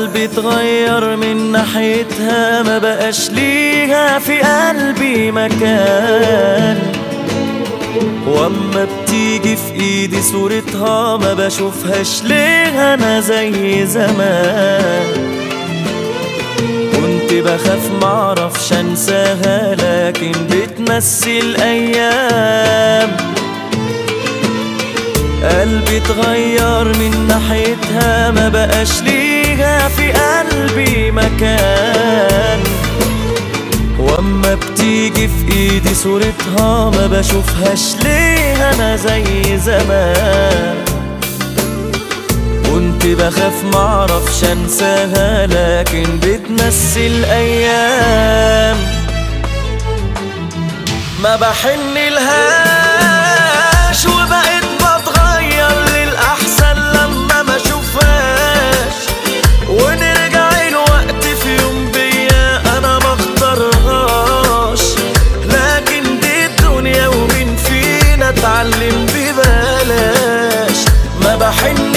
قلبي اتغير من ناحيتها ما بقاش ليها في قلبي مكان واما بتيجي في ايدي صورتها ما بشوفهاش ليه انا زي زمان كنت بخاف معرفش انساها لكن بتمثل ايام قلبي اتغير من ناحيتها ما بقاش ليها في قلبي مكان واما بتيجي في ايدي صورتها ما بشوفهاش ليه انا زي زمان كنت بخاف معرفش انساها لكن بتمثل ايام ما بحن لهاش وبقيت بتغير للاحسن لما ما اشوفهاش ونرجع الوقت في يوم بيا انا ما اختارهاش لكن دي الدنيا ومين فينا اتعلم ببلاش ما بحن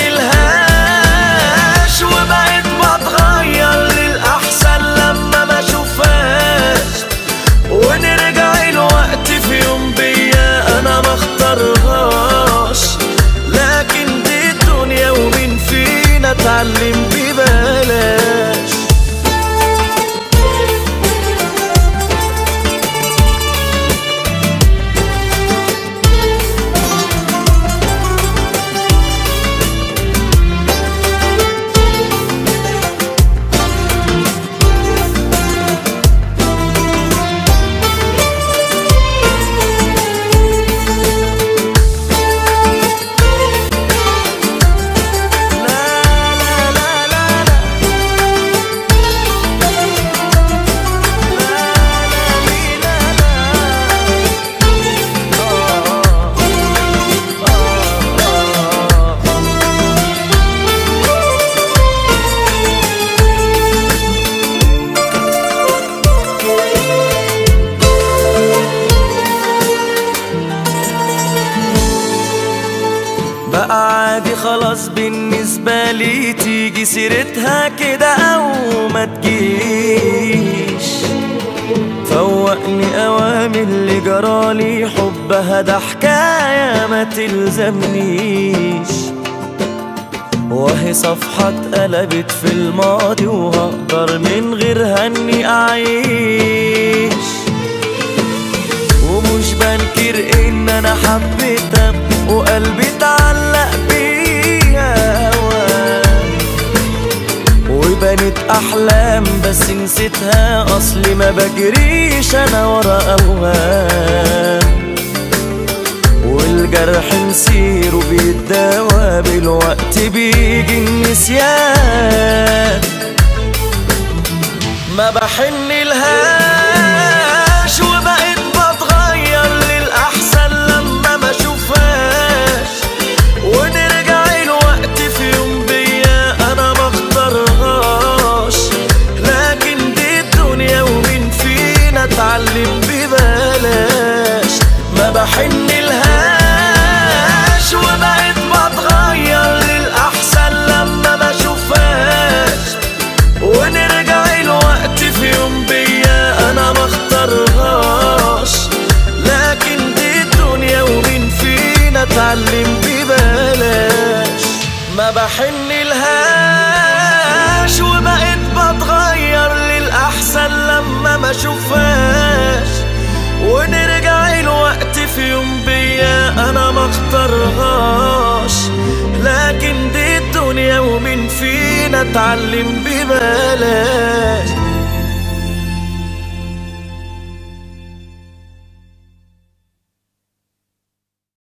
لهاش وبقيت بتغير للاحسن لما ما اشوفهاش ونرجع الوقت في يوم بيا انا ما اختارهاش لكن دي الدنيا ومين فينا اتعلم ببلاش بقى عادي خلاص بالنسبة لي تيجي سيرتها كده أو ما تجيش فوقني أوامر اللي جرالي حبها ده حكاية ما تلزمنيش وهي صفحة اتقلبت في الماضي وهقدر من غيرها اني اعيش ومش بنكر ان انا حبيتها وقلبي اتعلق بيها هواك وبنت احلام بس نسيتها اصلي ما بجريش انا ورا اوهام والجرح نسيره بيتداوى بالوقت بيجي النسيان ما بحن لهاش وبقيت بتغير للأحسن لما ما اشوفهاش ونرجع الوقت في يوم بيا أنا ما اختارهاش لكن دي الدنيا ومين فينا اتعلم ببلاش ما بحن لهاش وبقيت بتغير للأحسن لما ما اشوفهاش ونرجع الوقت في يوم بيا انا ما اختارهاش لكن دي الدنيا ومين فينا اتعلم ببلاش ما بحن لهاش وبقيت بتغير للاحسن لما ما اشوفهاش ونرجع الوقت في يوم بيا انا ما اختارهاش لكن دي الدنيا ومين فينا اتعلم ببلاش